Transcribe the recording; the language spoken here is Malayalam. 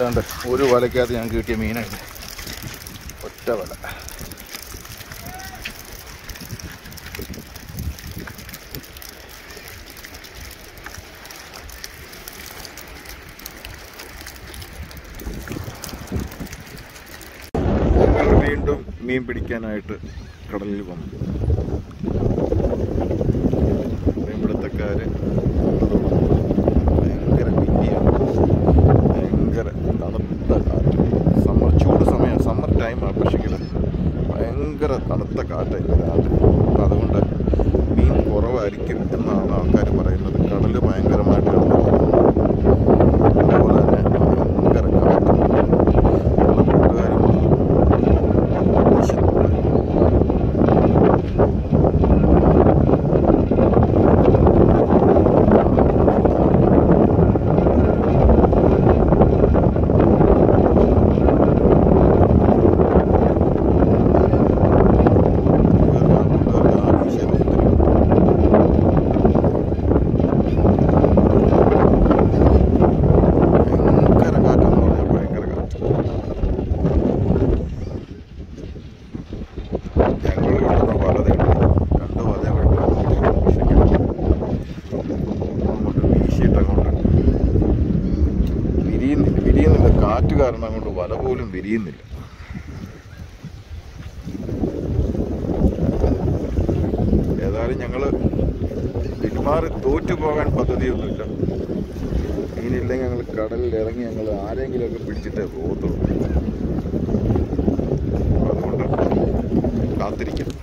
അതുകൊണ്ട് ഒരു വലക്കകത്ത് ഞാൻ കിട്ടിയ മീനാണ് ഒറ്റ വല ഞങ്ങൾ വീണ്ടും മീൻ പിടിക്കാനായിട്ട് കടലിൽ വന്നു മീൻപിടുത്തക്കാര് ഭയങ്കര വിധിയാണ് ഭയങ്കര തണുത്ത കാറ്റ് സമ്മർ ചൂട് സമയം സമ്മർ ടൈമാണ് പക്ഷെങ്കിൽ ഭയങ്കര തണുത്ത കാറ്റായി രാത്രി അപ്പം അതുകൊണ്ട് മീൻ കുറവായിരിക്കും എന്നാണ് ആൾക്കാർ പറയുന്നത് കടൽ ഭയങ്കരമായിട്ട് അതുപോലെ തന്നെ ഭയങ്കര കാറ്റ് പല കൂട്ടുകാരും വീശുന്നുണ്ട് ഭയങ്കര കാറ്റെന്ന് പറഞ്ഞാൽ ഭയങ്കര കാറ്റ് ഞങ്ങൾ കിട്ടുന്ന വലതയുണ്ട് രണ്ട് വല അങ്ങോട്ട് വീശിയിട്ട് അങ്ങോട്ട് വിരിയുന്നില്ല വിരിയുന്നില്ല കാറ്റ് കാരണം അങ്ങോട്ട് വല പോലും വിരിയുന്നില്ല ഏതായാലും ഞങ്ങൾ പിന്മാറി തോറ്റു പോകാൻ പദ്ധതിയൊന്നുമില്ല മീനില്ലെങ്കിൽ ഞങ്ങൾ കടലിൽ ഇറങ്ങി ഞങ്ങൾ ആരെങ്കിലുമൊക്കെ പിടിച്ചിട്ടേ പോകത്തുള്ളൂ അതുകൊണ്ട് കാത്തിരിക്കാം